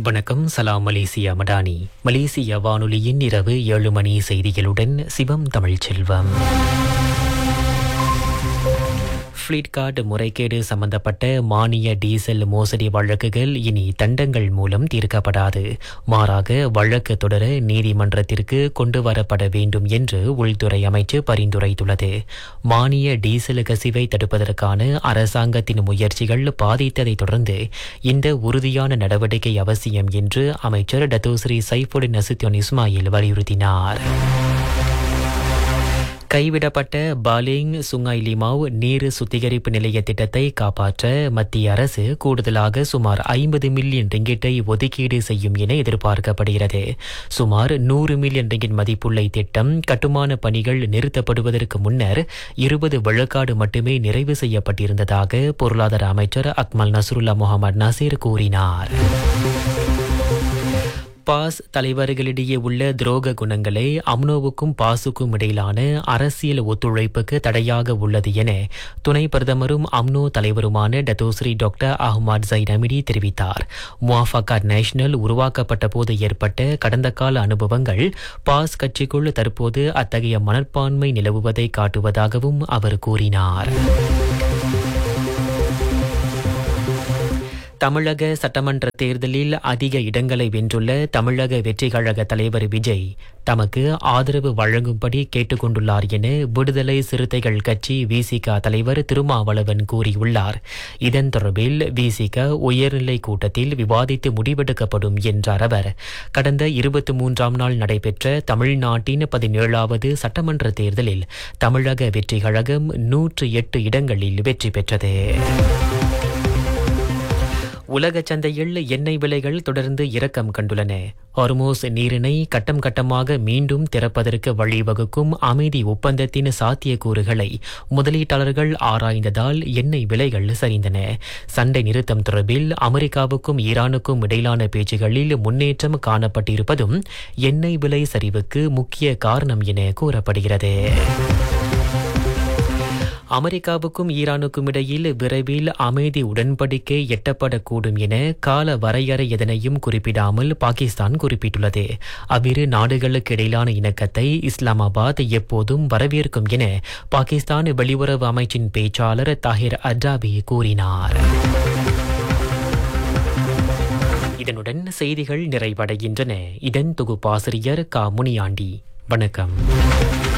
வணக்கம் சலாம் மலேசியா மடானி மலேசிய வானொலியின் இரவு ஏழு மணி செய்திகளுடன் சிவம் தமிழ்ச்செல்வம் ஃப்ளீட்கார்டு முறைகேடு சம்பந்தப்பட்ட மானிய டீசல் மோசடி வழக்குகள் இனி தண்டங்கள் மூலம் தீர்க்கப்படாது மாறாக வழக்கு தொடர நீதிமன்றத்திற்கு கொண்டு வரப்பட வேண்டும் என்று உள்துறை அமைச்சு பரிந்துரைத்துள்ளது மானிய டீசல் கசிவை தடுப்பதற்கான அரசாங்கத்தின் முயற்சிகள் பாதித்ததைத் தொடர்ந்து இந்த உறுதியான நடவடிக்கை அவசியம் என்று அமைச்சர் டத்தோஸ்ரீ சைஃபுடின் நசுத்தியோன் இஸ்மாயில் வலியுறுத்தினார் கைவிடப்பட்ட பாலிங் சுங்காய் லிமாவ் நீர் சுத்திகரிப்பு நிலைய திட்டத்தை காப்பாற்ற மத்திய அரசு கூடுதலாக சுமார் ஐம்பது மில்லியன் ரிங்கிட்டை ஒதுக்கீடு செய்யும் என எதிர்பார்க்கப்படுகிறது சுமார் நூறு மில்லியன் ரிங்கிட் மதிப்புள்ள இத்திட்டம் கட்டுமான பணிகள் நிறுத்தப்படுவதற்கு முன்னர் இருபது விழுக்காடு மட்டுமே நிறைவு செய்யப்பட்டிருந்ததாக பொருளாதார அமைச்சர் அக்மல் நசருல்லா முகமது நசீர் கூறினார் பாஸ் தலைவர்களிடையே உள்ள துரோக குணங்களே அம்னோவுக்கும் பாசுக்கும் இடையிலான அரசியல் ஒத்துழைப்புக்கு தடையாக உள்ளது என துணை பிரதமரும் அம்னோ தலைவருமான டத்தோஸ்ரீ டாக்டர் அஹ்மத் ஜைனமிடி தெரிவித்தார் முவாஃபகார் நேஷனல் உருவாக்கப்பட்ட போது ஏற்பட்ட கடந்த கால அனுபவங்கள் பாஸ் கட்சிக்குள் தற்போது அத்தகைய மனப்பான்மை நிலவுவதை காட்டுவதாகவும் அவர் கூறினார் தமிழக சட்டமன்ற தேர்தலில் அதிக இடங்களை வென்றுள்ள தமிழக வெற்றி கழக தலைவர் விஜய் தமக்கு ஆதரவு வழங்கும்படி கேட்டுக்கொண்டுள்ளார் என விடுதலை சிறுத்தைகள் கட்சி விசிக தலைவர் திருமாவளவன் கூறியுள்ளார் இதன் தொடர்பில் விசிக உயர்நிலை கூட்டத்தில் விவாதித்து முடிவெடுக்கப்படும் என்றார் அவர் கடந்த இருபத்தி மூன்றாம் நாள் நடைபெற்ற தமிழ்நாட்டின் பதினேழாவது சட்டமன்ற தேர்தலில் தமிழக வெற்றி கழகம் நூற்று எட்டு இடங்களில் வெற்றி பெற்றது உலக சந்தையில் எண்ணெய் விலைகள் தொடர்ந்து இறக்கம் கண்டுள்ளன ஹார்மோஸ் நீரிணை கட்டம் கட்டமாக மீண்டும் திறப்பதற்கு வழிவகுக்கும் அமைதி ஒப்பந்தத்தின் சாத்தியக்கூறுகளை முதலீட்டாளர்கள் ஆராய்ந்ததால் எண்ணெய் விலைகள் சரிந்தன சண்டை நிறுத்தம் தொடர்பில் அமெரிக்காவுக்கும் ஈரானுக்கும் இடையிலான பேச்சுகளில் முன்னேற்றம் காணப்பட்டிருப்பதும் எண்ணெய் விலை சரிவுக்கு முக்கிய காரணம் என கூறப்படுகிறது அமெரிக்காவுக்கும் ஈரானுக்கும் இடையில் விரைவில் அமைதி உடன்படிக்கை எட்டப்படக்கூடும் என கால வரையறை எதனையும் குறிப்பிடாமல் பாகிஸ்தான் குறிப்பிட்டுள்ளது அவ்விரு நாடுகளுக்கு இடையிலான இணக்கத்தை இஸ்லாமாபாத் எப்போதும் வரவேற்கும் என பாகிஸ்தான் வெளியுறவு அமைச்சின் பேச்சாளர் தாஹிர் அஜாபி கூறினார் இதனுடன் செய்திகள் நிறைவடைகின்றன இதன் தொகுப்பாசிரியர் கா முனியாண்டி வணக்கம்